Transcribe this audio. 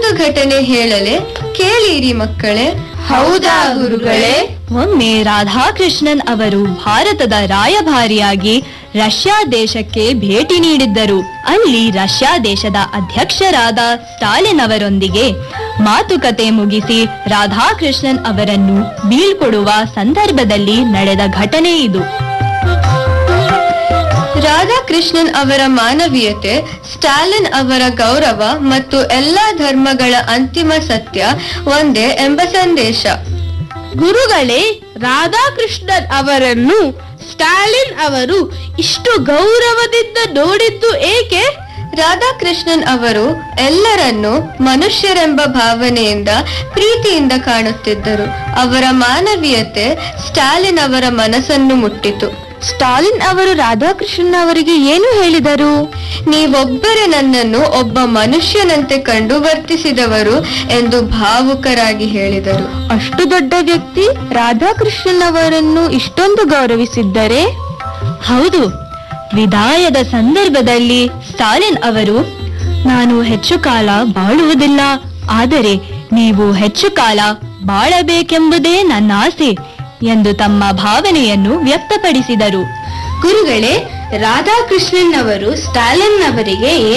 ಒಂದು ಘಟನೆ ಹೇಳಲೆ ಕೇಳಿರಿ ಮಕ್ಕಳೇ ಹೌದಾ ಗುರುಗಳೇ ಒಮ್ಮೆ ರಾಧಾಕೃಷ್ಣನ್ ಅವರು ಭಾರತದ ರಾಯಭಾರಿಯಾಗಿ ರಷ್ಯಾ ದೇಶಕ್ಕೆ ಭೇಟಿ ನೀಡಿದ್ದರು ಅಲ್ಲಿ ರಷ್ಯಾ ದೇಶದ ಅಧ್ಯಕ್ಷರಾದ ಸ್ಟಾಲಿನ್ ಅವರೊಂದಿಗೆ ಮಾತುಕತೆ ಮುಗಿಸಿ ರಾಧಾಕೃಷ್ಣನ್ ಅವರನ್ನು ಬೀಳ್ಕೊಡುವ ಸಂದರ್ಭದಲ್ಲಿ ನಡೆದ ಘಟನೆ ಇದು ರಾಧಾಕೃಷ್ಣನ್ ಅವರ ಮಾನವೀಯತೆ ಸ್ಟಾಲಿನ್ ಅವರ ಗೌರವ ಮತ್ತು ಎಲ್ಲಾ ಧರ್ಮಗಳ ಅಂತಿಮ ಸತ್ಯ ಒಂದೇ ಎಂಬ ಸಂದೇಶ ಗುರುಗಳೇ ರಾಧಾಕೃಷ್ಣನ್ ಅವರನ್ನು ಸ್ಟಾಲಿನ್ ಅವರು ಇಷ್ಟು ಗೌರವದಿಂದ ನೋಡಿದ್ದು ಏಕೆ ರಾಧಾಕೃಷ್ಣನ್ ಅವರು ಎಲ್ಲರನ್ನೂ ಮನುಷ್ಯರೆಂಬ ಭಾವನೆಯಿಂದ ಪ್ರೀತಿಯಿಂದ ಕಾಣುತ್ತಿದ್ದರು ಅವರ ಮಾನವೀಯತೆ ಸ್ಟಾಲಿನ್ ಅವರ ಮನಸ್ಸನ್ನು ಮುಟ್ಟಿತು ಸ್ಟಾಲಿನ್ ಅವರು ರಾಧಾಕೃಷ್ಣನ್ ಅವರಿಗೆ ಏನು ಹೇಳಿದರು ನೀವೊಬ್ಬರೇ ನನ್ನನ್ನು ಒಬ್ಬ ಮನುಷ್ಯನಂತೆ ಕಂಡು ವರ್ತಿಸಿದವರು ಎಂದು ಭಾವುಕರಾಗಿ ಹೇಳಿದರು ಅಷ್ಟು ದೊಡ್ಡ ವ್ಯಕ್ತಿ ರಾಧಾಕೃಷ್ಣನ್ ಅವರನ್ನು ಇಷ್ಟೊಂದು ಗೌರವಿಸಿದ್ದರೆ ಹೌದು ವಿದಾಯದ ಸಂದರ್ಭದಲ್ಲಿ ಸ್ಟಾಲಿನ್ ಅವರು ನಾನು ಹೆಚ್ಚು ಕಾಲ ಬಾಳುವುದಿಲ್ಲ ಆದರೆ ನೀವು ಹೆಚ್ಚು ಕಾಲ ಬಾಳಬೇಕೆಂಬುದೇ ನನ್ನ ಆಸೆ ಎಂದು ತಮ್ಮ ಭಾವನೆಯನ್ನು ವ್ಯಕ್ತಪಡಿಸಿದರು ಗುರುಗಳೇ ರಾಧಾಕೃಷ್ಣನ್ ಅವರು ಸ್ಟಾಲಿನ್ ಅವರಿಗೆ